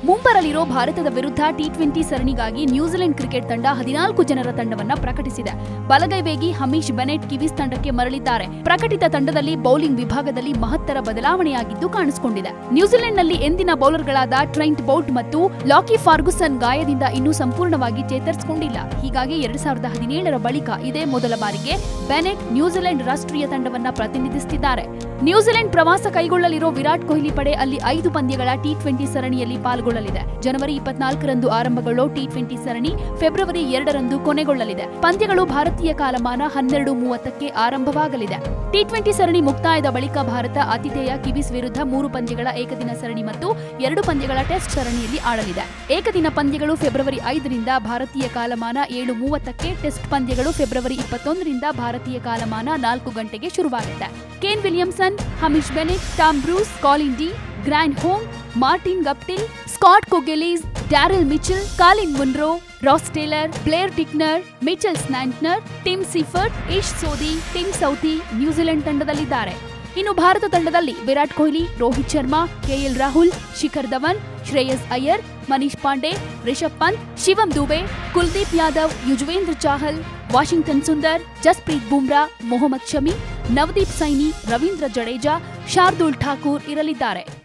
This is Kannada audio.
ಮುಂಬರಲಿರೋ ಭಾರತದ ವಿರುದ್ಧ ಟಿ ಟ್ವೆಂಟಿ ಸರಣಿಗಾಗಿ ನ್ಯೂಜಿಲೆಂಡ್ ಕ್ರಿಕೆಟ್ ತಂಡ ಹದಿನಾಲ್ಕು ಜನರ ತಂಡವನ್ನ ಪ್ರಕಟಿಸಿದೆ ಬಲಗೈ ವೇಗಿ ಹಮೀಶ್ ಬೆನೆಟ್ ಕಿವೀಸ್ ತಂಡಕ್ಕೆ ಮರಳಿದ್ದಾರೆ ಪ್ರಕಟಿತ ತಂಡದಲ್ಲಿ ಬೌಲಿಂಗ್ ವಿಭಾಗದಲ್ಲಿ ಮಹತ್ತರ ಬದಲಾವಣೆಯಾಗಿದ್ದು ಕಾಣಿಸಿಕೊಂಡಿದೆ ನ್ಯೂಜಿಲೆಂಡ್ನಲ್ಲಿ ಎಂದಿನ ಬೌಲರ್ಗಳಾದ ಟ್ರೆಂಟ್ ಬೌಲ್ಟ್ ಮತ್ತು ಲಾಕಿ ಫಾರ್ಗುಸನ್ ಗಾಯದಿಂದ ಇನ್ನೂ ಸಂಪೂರ್ಣವಾಗಿ ಚೇತರಿಸಿಕೊಂಡಿಲ್ಲ ಹೀಗಾಗಿ ಎರಡ್ ಸಾವಿರದ ಹದಿನೇಳರ ಬಳಿಕ ಇದೇ ಮೊದಲ ಬಾರಿಗೆ ಬೆನೆಟ್ ನ್ಯೂಜಿಲೆಂಡ್ ರಾಷ್ಟ್ರೀಯ ತಂಡವನ್ನ ಪ್ರತಿನಿಧಿಸುತ್ತಿದ್ದಾರೆ ನ್ಯೂಜಿಲೆಂಡ್ ಪ್ರವಾಸ ಕೈಗೊಳ್ಳಲಿರೋ ವಿರಾಟ್ ಕೊಹ್ಲಿ ಪಡೆ ಅಲ್ಲಿ ಐದು ಪಂದ್ಯಗಳ ಟಿ ಟ್ವೆಂಟಿ ಸರಣಿಯಲ್ಲಿ ಪಾಲ್ಗೊಳ್ಳಲಿದೆ ಜನವರಿ ಇಪ್ಪತ್ನಾಲ್ಕರಂದು ಆರಂಭಗೊಳ್ಳೋ ಟಿ ಟ್ವೆಂಟಿ ಸರಣಿ ಫೆಬ್ರವರಿ ಎರಡರಂದು ಕೊನೆಗೊಳ್ಳಲಿದೆ ಪಂದ್ಯಗಳು ಭಾರತೀಯ ಕಾಲಮಾನ ಹನ್ನೆರಡು ಮೂವತ್ತಕ್ಕೆ ಆರಂಭವಾಗಲಿದೆ ಟಿ ಟ್ವೆಂಟಿ ಸರಣಿ ಮುಕ್ತಾಯದ ಬಳಿಕ ಭಾರತ ಆತಿಥೇಯ ಕಿವೀಸ್ ವಿರುದ್ಧ ಮೂರು ಪಂದ್ಯಗಳ ಏಕದಿನ ಸರಣಿ ಮತ್ತು ಎರಡು ಪಂದ್ಯಗಳ ಟೆಸ್ಟ್ ಸರಣಿಯಲ್ಲಿ ಆಡಲಿದೆ ಏಕದಿನ ಪಂದ್ಯಗಳು ಫೆಬ್ರವರಿ ಐದರಿಂದ ಭಾರತೀಯ ಕಾಲಮಾನ ಏಳು ಮೂವತ್ತಕ್ಕೆ ಟೆಸ್ಟ್ ಪಂದ್ಯಗಳು ಫೆಬ್ರವರಿ ಇಪ್ಪತ್ತೊಂದರಿಂದ ಭಾರತೀಯ ಕಾಲಮಾನ ನಾಲ್ಕು ಗಂಟೆಗೆ ಶುರುವಾಗುತ್ತೆ Kane Williamson Hamish Bennett Tom Bruce Colin de Grandhomme Martin Guptill Scott Kuggeleijn Daryl Mitchell Colin Munro Ross Taylor Blair Tickner Mitchell Santner Tim Seifert Ish Sodhi Tim Southee New Zealand ತಂಡದಲ್ಲಿದ್ದಾರೆ ಇನ್ನು ಭಾರತ ತಂಡದಲ್ಲಿ ವಿರಾಟ್ ಕೊಹ್ಲಿ ರೋಹಿತ್ ಶರ್ಮಾ ಕೆಎಲ್ ರಾಹುಲ್ ಶಿಖರ್ ಧವನ್ ಶ್ರೇಯಸ್ ಅಯ್ಯರ್ ಮನೀಶ್ ಪಾಂಡೆ ರಿಷಬ್ ಪಂತ್ ಶಿವಂ ದುಬೆ ಕುಲ್ದೀಪ್ ಯಾದವ್ ಯುಜವೇಂದ್ರ ಚಾಹಲ್ ವಾಷಿಂಗ್ಟನ್ ಸುಂದರ್ ಜಸ್ಪ್ರೀತ್ ಬುಮ್ರಾ ಮೊಹಮ್ಮದ್ ಶಮಿ ನವದೀಪ್ ಸೈನಿ ರವೀಂದ್ರ ಜಡೇಜಾ ಶಾರ್ದೂಲ್ ಠಾಕೂರ್ ಇರಲಿದ್ದಾರೆ